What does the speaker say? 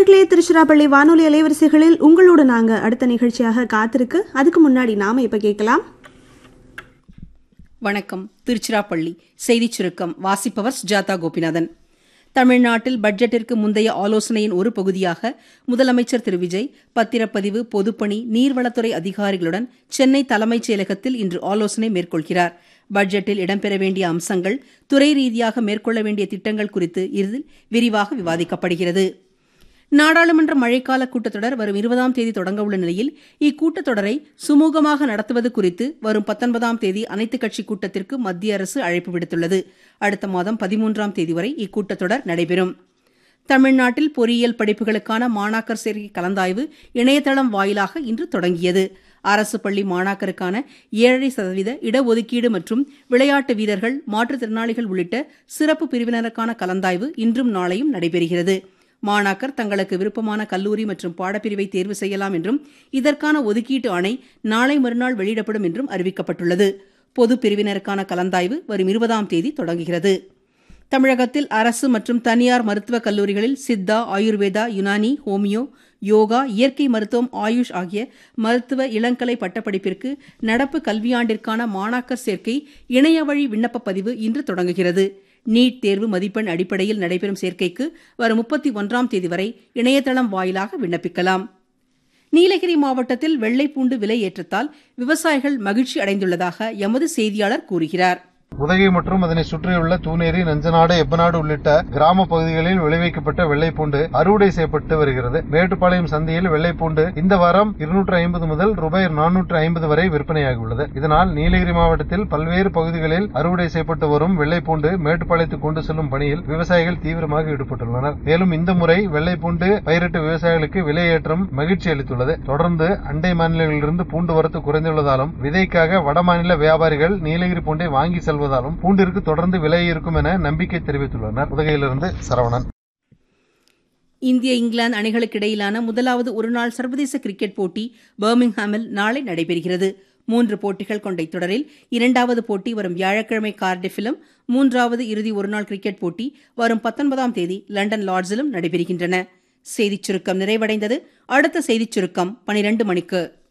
நேர்களே திருச்சிராப்பள்ளி வானொலி அலைவரிசைகளில் உங்களோட நாங்க அடுத்த நிகழ்ச்சியாக காத்திருக்கு அதுக்கு முன்னாடி நாம இப்ப கேட்கலாம் வணக்கம் திருச்சிராப்பள்ளி செய்திச் சுருக்கம் வாசிப்பவர் சுஜாதா கோபிநாதன் தமிழ்நாட்டில் பட்ஜெட்டிற்கு முந்தைய ஆலோசனையின் ஒரு பகுதியாக முதலமைச்சர் திரு விஜய் பத்திரப்பதிவு பொதுப்பணி நீர்வளத்துறை அதிகாரிகளுடன் சென்னை தலைமைச் செயலகத்தில் இன்று ஆலோசனை மேற்கொள்கிறார் பட்ஜெட்டில் இடம்பெற வேண்டிய அம்சங்கள் துறை ரீதியாக மேற்கொள்ள வேண்டிய திட்டங்கள் குறித்து இதில் விரிவாக விவாதிக்கப்படுகிறது நாடாளுமன்ற மழைக்கால கூட்டத்தொடர் வரும் இருபதாம் தேதி தொடங்க உள்ள நிலையில் இக்கூட்டத்தொடரை சுமூகமாக நடத்துவது குறித்து வரும் பத்தொன்பதாம் தேதி அனைத்துக் கட்சி கூட்டத்திற்கு மத்திய அரசு அழைப்பு விடுத்துள்ளது அடுத்த மாதம் பதிமூன்றாம் தேதி வரை இக்கூட்டத்தொடர் நடைபெறும் தமிழ்நாட்டில் பொறியியல் படிப்புகளுக்கான மாணாக்கர் சேர்க்கை கலந்தாய்வு இணையதளம் வாயிலாக இன்று தொடங்கியது அரசு பள்ளி மாணாக்கருக்கான ஏழரை சதவீத இடஒதுக்கீடு மற்றும் விளையாட்டு வீரர்கள் மாற்றுத்திறனாளிகள் உள்ளிட்ட சிறப்பு பிரிவினருக்கான கலந்தாய்வு இன்றும் நாளையும் நடைபெறுகிறது மாணாக்கர் தங்களுக்கு விருப்பமான கல்லூரி மற்றும் பாடப்பிரிவை தேர்வு செய்யலாம் என்றும் இதற்கான ஒதுக்கீட்டு ஆணை நாளை மறுநாள் வெளியிடப்படும் என்றும் அறிவிக்கப்பட்டுள்ளது பொது பிரிவினருக்கான கலந்தாய்வு வரும் இருபதாம் தேதி தொடங்குகிறது தமிழகத்தில் அரசு மற்றும் தனியார் மருத்துவக் கல்லூரிகளில் சித்தா ஆயுர்வேதா யுனானி ஹோமியோ யோகா இயற்கை மருத்துவம் ஆயுஷ் ஆகிய மருத்துவ இளங்கலை பட்டப்படிப்பிற்கு நடப்பு கல்வியாண்டிற்கான மாணாக்கர் சேர்க்கை இணைய வழி விண்ணப்ப பதிவு இன்று தொடங்குகிறது நீட் தேர்வு மதிப்பெண் அடிப்படையில் நடைபெறும் சேர்க்கைக்கு வரும் முப்பத்தி ஒன்றாம் தேதி வரை இணையதளம் வாயிலாக விண்ணப்பிக்கலாம் நீலகிரி மாவட்டத்தில் வெள்ளைப்பூண்டு விலை ஏற்றத்தால் விவசாயிகள் மகிழ்ச்சி அடைந்துள்ளதாக எமது செய்தியாளர் கூறுகிறார் உதகை மற்றும் அதனை சுற்றியுள்ள தூநேரி நஞ்சநாடு எப்பநாடு உள்ளிட்ட கிராம பகுதிகளில் விளைவிக்கப்பட்ட வெள்ளைப்பூண்டு அறுவடை செய்யப்பட்டு வருகிறது மேட்டுப்பாளையம் சந்தையில் வெள்ளைப்பூண்டு இந்த வாரம் இருநூற்று ஐம்பது முதல் ரூபாய் நானூற்று ஐம்பது வரை விற்பனையாகியுள்ளது இதனால் நீலகிரி மாவட்டத்தில் பல்வேறு பகுதிகளில் அறுவடை செய்யப்பட்டு வரும் வெள்ளைப்பூண்டு மேட்டுப்பாளையத்துக்கு கொண்டு செல்லும் பணியில் விவசாயிகள் தீவிரமாக ஈடுபட்டுள்ளனர் மேலும் இந்த முறை வெள்ளைப்பூண்டு பயிரிட்டு விவசாயிகளுக்கு விலையேற்றம் மகிழ்ச்சி அளித்துள்ளது தொடர்ந்து அண்டை மாநிலங்களிலிருந்து பூண்டு வரத்து குறைந்துள்ளதாலும் விதைக்காக வடமாநில வியாபாரிகள் நீலகிரி பூண்டை வாங்கி செல்வதாலும் பூண்டிற்கு தொடர்ந்து விலை இருக்கும் என நம்பிக்கை தெரிவித்துள்ளனர் உதகையிலிருந்து சரவணன் இந்திய இங்கிலாந்து அணிகளுக்கு இடையிலான முதலாவது ஒருநாள் சர்வதேச கிரிக்கெட் போட்டி பர்மிங்ஹாமில் நாளை நடைபெறுகிறது மூன்று போட்டிகள் கொண்ட இத்தொடரில் இரண்டாவது போட்டி வரும் வியாழக்கிழமை கார்டிஃபிலும் மூன்றாவது இறுதி ஒருநாள் கிரிக்கெட் போட்டி வரும் பத்தொன்பதாம் தேதி லண்டன் லார்ட்ஸிலும் நடைபெறுகின்றன செய்திச் சுருக்கம் நிறைவடைந்தது அடுத்த செய்திச் சுருக்கம் பனிரெண்டு மணிக்கு